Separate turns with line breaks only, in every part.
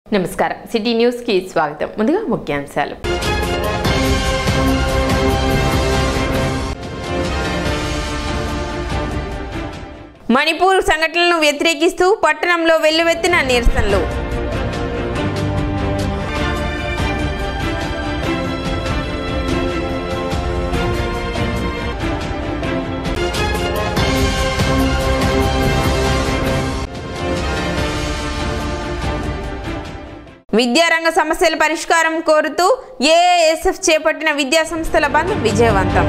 నమస్కారం city news కి స్వాగతం ముందుగా ముఖ్యాంశాలు మణిపూర్ సంఘటనలను వ్యతిరేకిస్తూ పట్టణంలో వెల్లువెత్తిన నిరసనలు విద్యారంగ సమస్యల పరిష్కారం కోరుతూ ఏఏఎస్ఎఫ్ చేపట్టిన విద్యా సంస్థల బంద్ విజయవంతం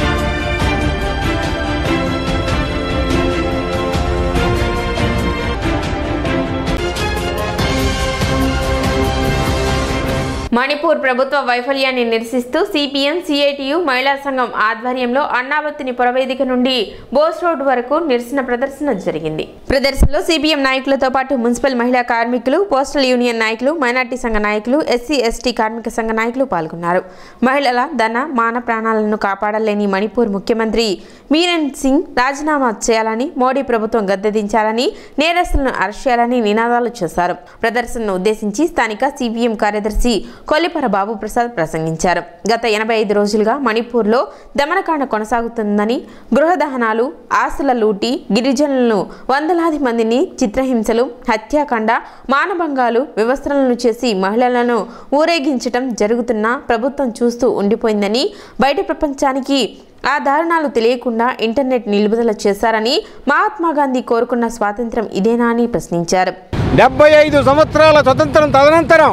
మణిపూర్ ప్రభుత్వ వైఫల్యాన్ని నిరసిస్తూ సిపిఎం సిఐటియు మహిళా సంఘం ఆధ్వర్యంలో అన్నావతిని పురవేదిక నుండి బోస్ రోడ్ వరకు నిరసన ప్రదర్శన జరిగింది ప్రదర్శనలో సిపిఎం నాయకులతో పాటు మున్సిపల్ మహిళా కార్మికులు పోస్టల్ యూనియన్ నాయకులు మైనార్టీ సంఘ నాయకులు ఎస్సీ ఎస్టీ కార్మిక సంఘ నాయకులు పాల్గొన్నారు మహిళల ధన మాన ప్రాణాలను కాపాడలేని మణిపూర్ ముఖ్యమంత్రి మీరన్ సింగ్ రాజీనామా చేయాలని మోడీ ప్రభుత్వం గద్దెదించాలని నేరస్తులను అరెస్ట్ చేయాలని నినాదాలు చేశారు ప్రదర్శనను ఉద్దేశించి స్థానిక సిపిఎం కార్యదర్శి కొల్లిపర బాబు ప్రసాద్ ప్రసంగించారు గత ఎనభై ఐదు రోజులుగా మణిపూర్లో దమనకాండ కొనసాగుతుందని గృహ దహనాలు ఆస్తుల లూటి గిరిజనులను వందలాది మందిని చిత్రహింసలు హత్యాకాండ మానభంగాలు వ్యవస్థలను చేసి మహిళలను ఊరేగించటం జరుగుతున్న ప్రభుత్వం చూస్తూ ఉండిపోయిందని బయట ప్రపంచానికి ఆ దారుణాలు తెలియకుండా ఇంటర్నెట్ నిలుపుదల చేశారని మహాత్మా గాంధీ కోరుకున్న స్వాతంత్రం ఇదేనా అని ప్రశ్నించారు
డెబ్బై ఐదు సంవత్సరాల స్వతంత్రం తదనంతరం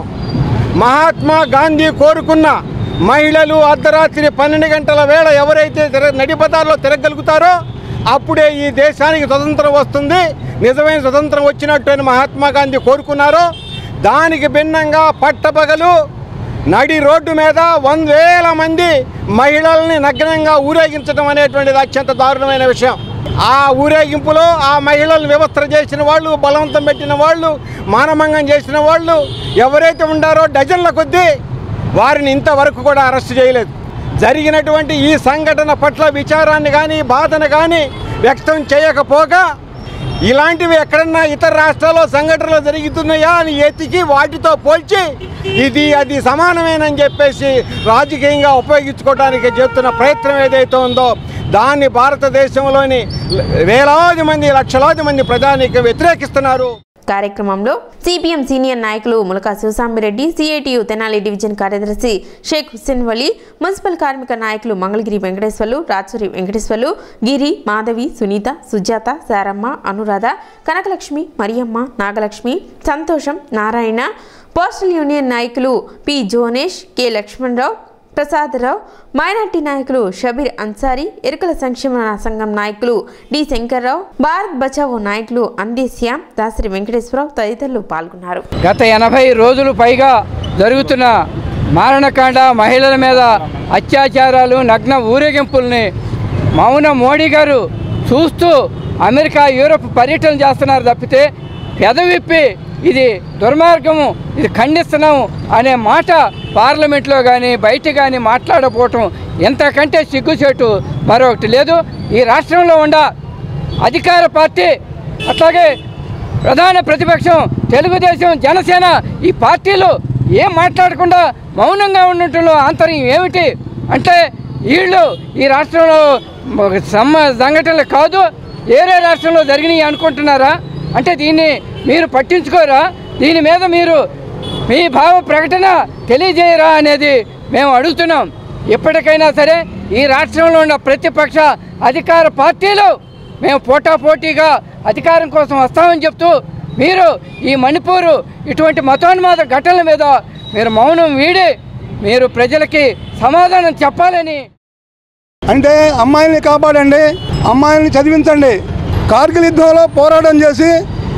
మహాత్మా గాంధీ కోరుకున్న మహిళలు అర్ధరాత్రి పన్నెండు గంటల వేళ ఎవరైతే తిర నడిపదాల్లో తిరగలుగుతారో అప్పుడే ఈ దేశానికి స్వతంత్రం వస్తుంది నిజమైన స్వతంత్రం వచ్చినట్టు అని మహాత్మా గాంధీ కోరుకున్నారో దానికి భిన్నంగా పట్టపగలు నడి రోడ్డు మీద వంద వేల మంది మహిళల్ని నగ్నంగా ఊరేగించడం అనేటువంటిది అత్యంత దారుణమైన విషయం ఆ ఊరేగింపులో ఆ మహిళలను వ్యవస్థ చేసిన వాళ్ళు బలవంతం పెట్టిన వాళ్ళు మానభంగం చేసిన వాళ్ళు ఎవరైతే ఉండారో డజన్ల కొద్దీ వారిని ఇంతవరకు కూడా అరెస్ట్ చేయలేదు జరిగినటువంటి ఈ సంఘటన పట్ల విచారాన్ని కానీ బాధను కానీ వ్యక్తం చేయకపోగా ఇలాంటివి ఎక్కడన్నా ఇతర రాష్ట్రాల్లో సంఘటనలు జరుగుతున్నాయా అని ఎతికి వాటితో పోల్చి ఇది అది సమానమేనని చెప్పేసి రాజకీయంగా ఉపయోగించుకోవడానికి చేస్తున్న ప్రయత్నం ఏదైతే ఉందో దాన్ని భారతదేశంలోని వేలాది మంది లక్షలాది మంది ప్రజానికి వ్యతిరేకిస్తున్నారు
కార్యక్రమంలో సిపిఎం సీనియర్ నాయకులు ములకా శివసాంబిరెడ్డి సిఐటియు తెనాలి డివిజన్ కార్యదర్శి షేక్ హుస్సేన్ వలీ మున్సిపల్ కార్మిక నాయకులు మంగళగిరి వెంకటేశ్వర్లు రాచూరి వెంకటేశ్వర్లు గిరి మాధవి సునీత సుజాత శారమ్మ అనురాధ కనకలక్ష్మి మరియమ్మ నాగలక్ష్మి సంతోషం నారాయణ పోస్టల్ యూనియన్ నాయకులు P Jonesh K Lakshmanarao Prasadarao minority నాయకులు షబీర్ అన్సారీ ఎరుకల సంక్షేమ సంఘం నాయకులు డి శంకర్రావు భారత్ బచావో నాయకులు అంది శ్యామ్ దాసరి వెంకటేశ్వరరావు తదితరులు పాల్గొన్నారు
గత ఎనభై రోజులు పైగా జరుగుతున్న మారణకాండ మహిళల మీద అత్యాచారాలు నగ్న ఊరేగింపుల్ని మౌన మోడీ గారు చూస్తూ అమెరికా యూరప్ పర్యటన చేస్తున్నారు తప్పితే పెదవిప్పి ఇది దుర్మార్గము ఇది ఖండిస్తున్నాము అనే మాట పార్లమెంట్లో కానీ బయట కానీ మాట్లాడకపోవటం ఎంతకంటే సిగ్గుచేటు మరొకటి లేదు ఈ రాష్ట్రంలో ఉండ అధికార పార్టీ అట్లాగే ప్రధాన ప్రతిపక్షం తెలుగుదేశం జనసేన ఈ పార్టీలు ఏం మాట్లాడకుండా మౌనంగా ఉండటంలో ఆంతర్యం ఏమిటి అంటే వీళ్ళు ఈ రాష్ట్రంలో సమ్మ సంఘటనలు కాదు వేరే రాష్ట్రంలో జరిగినాయి అనుకుంటున్నారా అంటే దీన్ని మీరు పట్టించుకోరా దీని మీద మీరు మీ భావ ప్రకటన తెలియజేయరా అనేది మేము అడుగుతున్నాం ఎప్పటికైనా సరే ఈ రాష్ట్రంలో ఉన్న ప్రతిపక్ష అధికార పార్టీలు మేము పోటాపోటీగా అధికారం కోసం వస్తామని చెప్తూ మీరు ఈ మణిపూరు ఇటువంటి మతోన్మాద ఘటనల మీద మీరు మౌనం వీడి మీరు ప్రజలకి సమాధానం చెప్పాలని
అంటే అమ్మాయిల్ని కాపాడండి అమ్మాయిల్ని చదివించండి కార్గిల్ యుద్ధంలో పోరాటం చేసి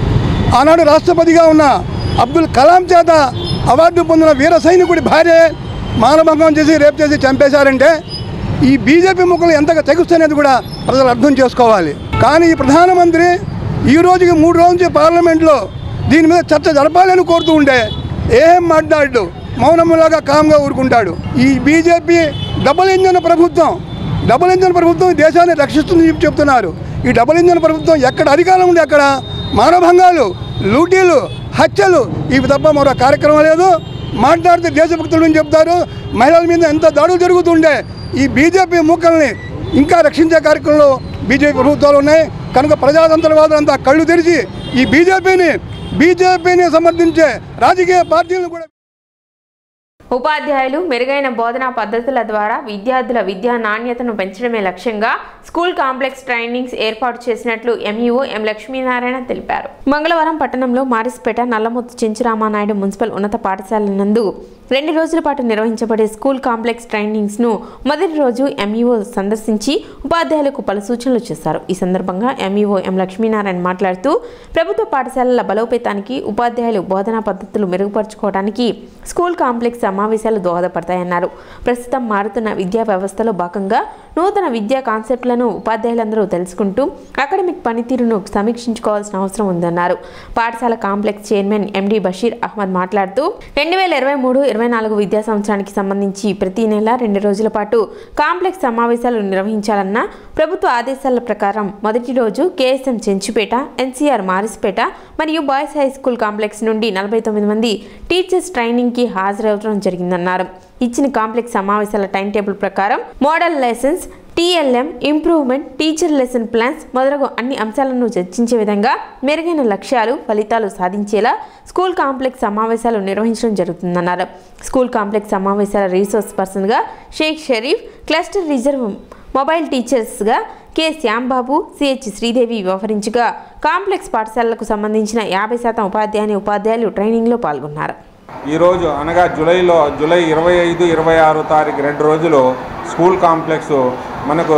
ఆనాడు రాష్ట్రపతిగా ఉన్న అబ్దుల్ కలాం చేత అవార్డు పొందిన వీర సైనికుడి భార్య మానభంగం చేసి రేపు చేసి చంపేశారంటే ఈ బీజేపీ ముక్కలు ఎంతగా తెగుస్తున్నది కూడా ప్రజలు అర్థం చేసుకోవాలి కానీ ఈ ప్రధానమంత్రి ఈ రోజుకి మూడు రోజుల నుంచి పార్లమెంట్లో దీని మీద చర్చ జరపాలని కోరుతూ ఉంటే ఏం మాట్లాడు మౌనములాగా కామ్గా ఊరుకుంటాడు ఈ బీజేపీ డబుల్ ఇంజన్ ప్రభుత్వం డబుల్ ఇంజన్ ప్రభుత్వం ఈ దేశాన్ని రక్షిస్తుందని చెప్పి చెప్తున్నారు ఈ డబుల్ ఇంజన్ ప్రభుత్వం ఎక్కడ అధికారం ఉంది అక్కడ మానభంగాలు లూటీలు హత్యలు ఇవి తప్ప మరో కార్యక్రమం లేదు మాట్లాడితే దేశభక్తులు అని చెప్తారు మహిళల మీద ఎంత దాడులు జరుగుతుండే ఈ బీజేపీ మూకల్ని ఇంకా రక్షించే కార్యక్రమంలో బీజేపీ ప్రభుత్వాలు ఉన్నాయి కనుక ప్రజాతంత్రవాదులు అంతా కళ్ళు తెరిచి ఈ బీజేపీని బీజేపీని సమర్థించే రాజకీయ పార్టీలను కూడా
ఉపాధ్యాయులు మెరుగైన బోధనా పద్ధతుల ద్వారా విద్యార్థుల విద్యా నాణ్యతను పెంచడమే లక్ష్యంగా స్కూల్ కాంప్లెక్స్ ట్రైనింగ్స్ ఏర్పాటు చేసినట్లు ఎంఈఓ ఎం లక్ష్మీనారాయణ తెలిపారు మంగళవారం పట్టణంలో మారిస్పేట నల్లముత్తు చెంచురామానాయుడు మున్సిపల్ ఉన్నత పాఠశాల నందు రెండు రోజుల పాటు నిర్వహించబడే స్కూల్ కాంప్లెక్స్ ట్రైనింగ్స్ ను మొదటి రోజు ఎంఈఓ సందర్శించి ఉపాధ్యాయులకు పలు సూచనలు చేశారు ఈ సందర్భంగా ఎంఈఓ ఎం లక్ష్మీనారాయణ మాట్లాడుతూ ప్రభుత్వ పాఠశాలల బలోపేతానికి ఉపాధ్యాయులు బోధనా పద్ధతులు మెరుగుపరుచుకోవడానికి స్కూల్ కాంప్లెక్స్ సమావేశాలు దోహదపడతాయన్నారు ప్రస్తుతం మారుతున్న విద్యా వ్యవస్థలో భాగంగా నూతన విద్యా కాన్సెప్ట్లను ఉపాధ్యాయులందరూ తెలుసుకుంటూ అకాడమిక్ పనితీరును సమీక్షించుకోవాల్సిన అవసరం ఉందన్నారు పాఠశాల complex chairman MD Basheer Ahmed మాట్లాడుతూ రెండు వేల ఇరవై మూడు ఇరవై నాలుగు విద్యా సంవత్సరానికి సంబంధించి ప్రతి నెల రెండు రోజుల పాటు కాంప్లెక్స్ సమావేశాలు నిర్వహించాలన్న ప్రభుత్వ ఆదేశాల ప్రకారం మొదటి రోజు కేఎస్ఎం చెంచుపేట ఎన్సీఆర్ మారిస్పేట మరియు బాయ్స్ హై స్కూల్ కాంప్లెక్స్ నుండి నలభై తొమ్మిది మంది టీచర్స్ ట్రైనింగ్కి హాజరవడం జరిగిందన్నారు ఇచ్చిన కాంప్లెక్స్ సమావేశాల టైం టేబుల్ ప్రకారం model lessons TLM improvement teacher lesson plans మొదలగు అన్ని అంశాలను చర్చించే విధంగా మెరుగైన లక్ష్యాలు ఫలితాలు సాధించేలా స్కూల్ కాంప్లెక్స్ సమావేశాలు నిర్వహించడం జరుగుతుందన్నారు స్కూల్ కాంప్లెక్స్ సమావేశాల రీసోర్స్ పర్సన్గా Shaik Sharif cluster reserve mobile టీచర్స్గా కె శ్యాంబాబు సిహెచ్ శ్రీదేవి వ్యవహరించగా కాంప్లెక్స్ పాఠశాలలకు సంబంధించిన యాభై శాతం ఉపాధ్యాయుని ఉపాధ్యాయులు ట్రైనింగ్లో పాల్గొన్నారు
ఈరోజు అనగా జూలైలో జూలై ఇరవై ఐదు ఇరవై ఆరు తారీఖు రెండు రోజులు స్కూల్ కాంప్లెక్స్ మనకు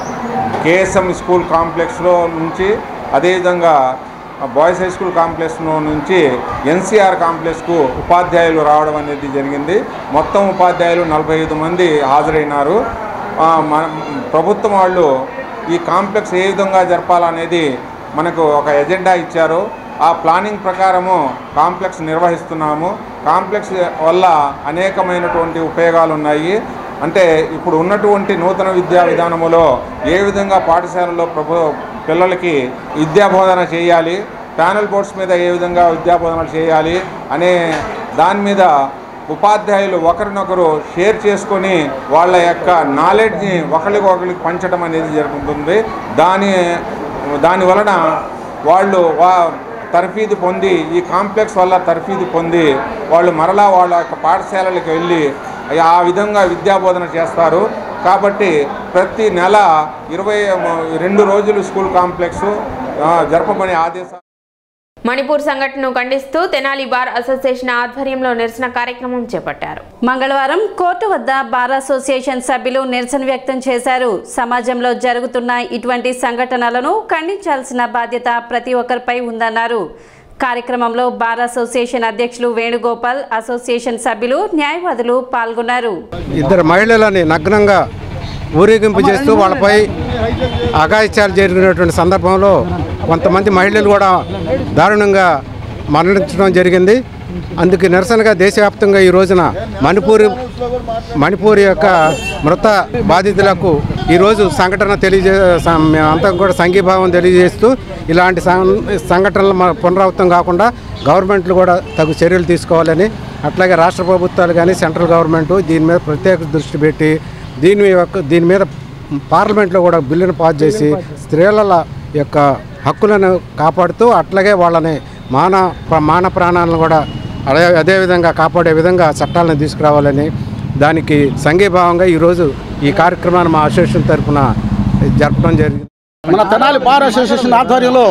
కేఎస్ఎం స్కూల్ కాంప్లెక్స్లో నుంచి అదేవిధంగా బాయ్స్ హై స్కూల్ కాంప్లెక్స్ నుంచి ఎన్సీఆర్ కాంప్లెక్స్కు ఉపాధ్యాయులు రావడం అనేది జరిగింది మొత్తం ఉపాధ్యాయులు నలభై ఐదు మంది హాజరైనారు ఆ, మన ప్రభుత్వం వాళ్ళు ఈ కాంప్లెక్స్ ఏ విధంగా జరపాలనేది మనకు ఒక ఎజెండా ఇచ్చారు ఆ ప్లానింగ్ ప్రకారము కాంప్లెక్స్ నిర్వహిస్తున్నాము కాంప్లెక్స్ వల్ల అనేకమైనటువంటి ఉపయోగాలు ఉన్నాయి అంటే ఇప్పుడు ఉన్నటువంటి నూతన విద్యా విధానములో ఏ విధంగా పాఠశాలలో ప్రభు పిల్లలకి విద్యాబోధన చేయాలి ప్యానల్ బోర్డ్స్ మీద ఏ విధంగా విద్యాబోధనలు చేయాలి అనే దాని మీద ఉపాధ్యాయులు ఒకరినొకరు షేర్ చేసుకొని వాళ్ళ యొక్క నాలెడ్జ్ని ఒకరికొకరికి పంచడం అనేది జరుగుతుంది దాని దాని వలన వాళ్ళు వా తర్ఫీదు పొంది ఈ కాంప్లెక్స్ వల్ల తర్ఫీదు పొంది వాళ్ళు మరలా వాళ్ళ యొక్క పాఠశాలలకు వెళ్ళి ఆ విధంగా విద్యాబోధన చేస్తారు కాబట్టి ప్రతి నెల ఇరవై రెండు రోజులు స్కూల్ కాంప్లెక్స్ ఆ, జరపమని ఆదేశాలు
మణిపూర్ సంఘటనను ఖండిస్తూ తెనాలి బార్ అసోసియేషన్ ఆధ్వర్యంలో నిరసన కార్యక్రమం చేపట్టారు
మంగళవారం కోర్టు వద్ద బార్ అసోసియేషన్ సభ్యులు నిరసన వ్యక్తం చేశారు సమాజంలో జరుగుతున్న ఇటువంటి సంఘటనలను ఖండించాల్సిన బాధ్యత ప్రతి ఒక్కరిపై ఉందన్నారు కార్యక్రమంలో బార్ అసోసియేషన్ అధ్యక్షులు వేణుగోపాల్ అసోసియేషన్ సభ్యులు న్యాయవాదులు పాల్గొన్నారు
ఇద్దరు మహిళలని నగ్నంగా ఊరేగింపు చేస్తూ వాళ్ళపై అఘాయిత్యాలు జరిగినటువంటి సందర్భంలో కొంతమంది మహిళలు కూడా దారుణంగా మరణించడం జరిగింది అందుకు నిరసనగా దేశవ్యాప్తంగా ఈ రోజున మణిపూర్ మణిపూర్ యొక్క మృత బాధితులకు ఈరోజు సంఘటన తెలియజే సం- మేమంతా కూడా సంఘీభావం తెలియజేస్తూ ఇలాంటి సం- సంఘటనలు మన పునరావృతం కాకుండా గవర్నమెంట్లు కూడా తగు చర్యలు తీసుకోవాలని అట్లాగే రాష్ట్ర ప్రభుత్వాలు కానీ సెంట్రల్ గవర్నమెంట్ దీని మీద ప్రత్యేక దృష్టి పెట్టి దీని యొక్క దీని మీద పార్లమెంట్లో కూడా బిల్లును పాస్ చేసి స్త్రీల యొక్క హక్కులను కాపాడుతూ అట్లాగే వాళ్ళని మాన ప్ర- మాన ప్రాణాలను కూడా అదే అదేవిధంగా కాపాడే విధంగా చట్టాలను తీసుకురావాలని దానికి సంఘీభావంగా ఈరోజు ఈ కార్యక్రమాన్ని మా అసోసియేషన్ తరఫున జరపడం జరిగింది
మన తెనాలి బార్ అసోసియేషన్ ఆధ్వర్యంలో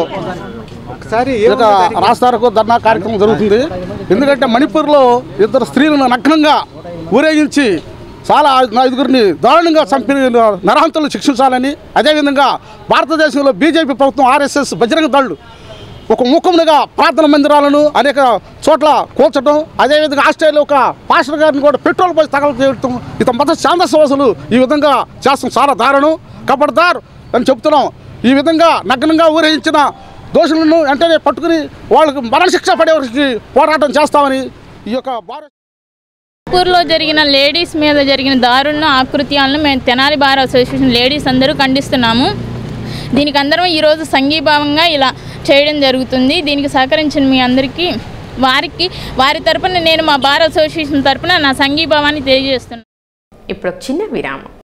ఒకసారి
ఒక రాస్తారకు ధర్నా కార్యక్రమం జరుగుతుంది ఎందుకంటే మణిపూర్లో ఇద్దరు స్త్రీలను నగ్నంగా ఊరేగించి చాలా ఐదుగురిని దారుణంగా చంపిన నరహంతలు శిక్షించాలని అదేవిధంగా భారతదేశంలో బీజేపీ ప్రభుత్వం ఆర్ఎస్ఎస్ బజరంగ దళ్ళు ఒక ముఖమునిగా ప్రార్థన మందిరాలను అనేక చోట్ల కూల్చడం అదేవిధంగా ఆస్ట్రేలియా ఒక పాస్టర్ గారిని కూడా పెట్రోల్ పోసి తగల చేయడం ఇత మత ఛాందసవాసులు ఈ విధంగా చేస్తాం చాలా దారుణం కబడ్దార్ అని చెప్తున్నాం ఈ విధంగా నగ్నంగా ఊరేగించిన దోషులను వెంటనే పట్టుకుని వాళ్ళకి మరణశిక్ష పడే వరకు పోరాటం చేస్తామని ఈ యొక్క భారత
నాగ్పూర్లో జరిగిన లేడీస్ మీద జరిగిన దారుణ ఆకృత్యాలను మేము తెనాలి బార్ అసోసియేషన్ లేడీస్ అందరూ ఖండిస్తున్నాము దీనికి అందరం ఈరోజు సంఘీభావంగా ఇలా చేయడం జరుగుతుంది దీనికి సహకరించిన మీ అందరికీ వారికి వారి తరపున నేను మా బార్ అసోసియేషన్ తరపున నా సంఘీభావాన్ని తెలియజేస్తున్నాను
ఇప్పుడు ఒక చిన్న విరామం